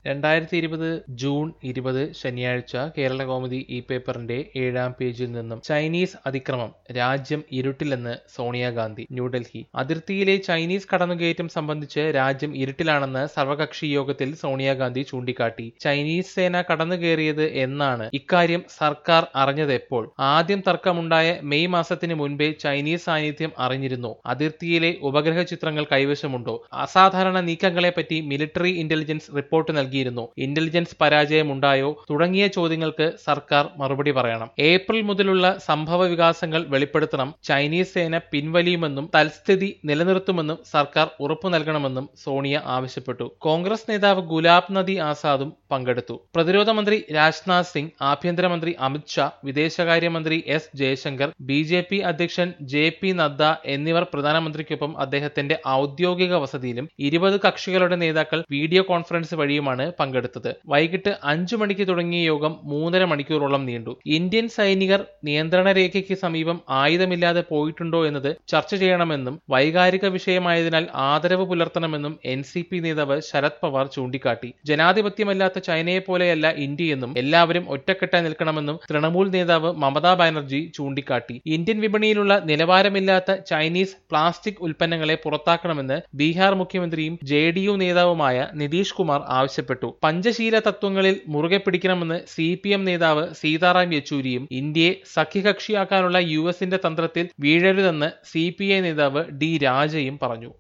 രണ്ടായിരത്തി ഇരുപത് ജൂൺ ഇരുപത് ശനിയാഴ്ച കേരള കൗമുദി ഈ പേപ്പറിന്റെ ഏഴാം പേജിൽ നിന്നും ചൈനീസ് അതിക്രമം രാജ്യം ഇരുട്ടിലെന്ന് സോണിയാഗാന്ധി ന്യൂഡൽഹി അതിർത്തിയിലെ ചൈനീസ് കടന്നുകയറ്റം സംബന്ധിച്ച് രാജ്യം ഇരുട്ടിലാണെന്ന് സർവകക്ഷി യോഗത്തിൽ സോണിയാഗാന്ധി ചൂണ്ടിക്കാട്ടി ചൈനീസ് സേന കടന്നുകയറിയത് എന്നാണ് ഇക്കാര്യം സർക്കാർ അറിഞ്ഞത് എപ്പോൾ ആദ്യം തർക്കമുണ്ടായ മെയ് മാസത്തിന് മുൻപേ ചൈനീസ് സാന്നിധ്യം അറിഞ്ഞിരുന്നു അതിർത്തിയിലെ ഉപഗ്രഹ ചിത്രങ്ങൾ കൈവശമുണ്ടോ അസാധാരണ നീക്കങ്ങളെപ്പറ്റി മിലിറ്ററി ഇന്റലിജൻസ് റിപ്പോർട്ട് നൽകിയിരുന്നു ഇന്റലിജൻസ് പരാജയമുണ്ടായോ തുടങ്ങിയ ചോദ്യങ്ങൾക്ക് സർക്കാർ മറുപടി പറയണം ഏപ്രിൽ മുതലുള്ള സംഭവ വികാസങ്ങൾ വെളിപ്പെടുത്തണം ചൈനീസ് സേന പിൻവലിയുമെന്നും തൽസ്ഥിതി നിലനിർത്തുമെന്നും സർക്കാർ ഉറപ്പു നൽകണമെന്നും സോണിയ ആവശ്യപ്പെട്ടു കോൺഗ്രസ് നേതാവ് ഗുലാബ് നദി ആസാദും പങ്കെടുത്തു പ്രതിരോധ മന്ത്രി രാജ്നാഥ് സിംഗ് ആഭ്യന്തരമന്ത്രി അമിത് ഷാ വിദേശകാര്യമന്ത്രി S Jaishankar B J P അധ്യക്ഷൻ ജെ പി നദ്ദ എന്നിവർ പ്രധാനമന്ത്രിക്കൊപ്പം അദ്ദേഹത്തിന്റെ ഔദ്യോഗിക വസതിയിലും ഇരുപത് കക്ഷികളുടെ നേതാക്കൾ വീഡിയോ കോൺഫറൻസ് വഴിയുമാണ് പങ്കെടുത്തത് വൈകിട്ട് അഞ്ചു മണിക്ക് തുടങ്ങിയ യോഗം മൂന്നര മണിക്കൂറോളം നീണ്ടു ഇന്ത്യൻ സൈനികർ നിയന്ത്രണ രേഖയ്ക്ക് സമീപം ആയുധമില്ലാതെ പോയിട്ടുണ്ടോ എന്നത് ചർച്ച ചെയ്യണമെന്നും വൈകാരിക വിഷയമായതിനാൽ ആദരവ് പുലർത്തണമെന്നും എൻ സി പി നേതാവ് ശരത് പവാർ ചൂണ്ടിക്കാട്ടി ജനാധിപത്യമല്ലാത്ത ചൈനയെ പോലെയല്ല ഇന്ത്യയെന്നും എല്ലാവരും ഒറ്റക്കെട്ടായി നിൽക്കണമെന്നും തൃണമൂൽ നേതാവ് മമതാ ബാനർജി ചൂണ്ടിക്കാട്ടി ഇന്ത്യൻ വിപണിയിലുള്ള നിലവാരമില്ലാത്ത ചൈനീസ് പ്ലാസ്റ്റിക് ഉൽപ്പന്നങ്ങളെ പുറത്താക്കണമെന്ന് ബീഹാർ മുഖ്യമന്ത്രിയും ജെ ഡി യു നേതാവുമായ നിതീഷ് കുമാർ ആവശ്യപ്പെട്ടു പഞ്ചശീല തത്വങ്ങളിൽ മുറുകെ പിടിക്കണമെന്ന് സി പി എം നേതാവ് സീതാറാം യെച്ചൂരിയും ഇന്ത്യയെ സഖ്യകക്ഷിയാക്കാനുള്ള യു എസിന്റെ തന്ത്രത്തിൽ വീഴരുതെന്ന് സി പി ഐ നേതാവ് ഡി രാജയും പറഞ്ഞു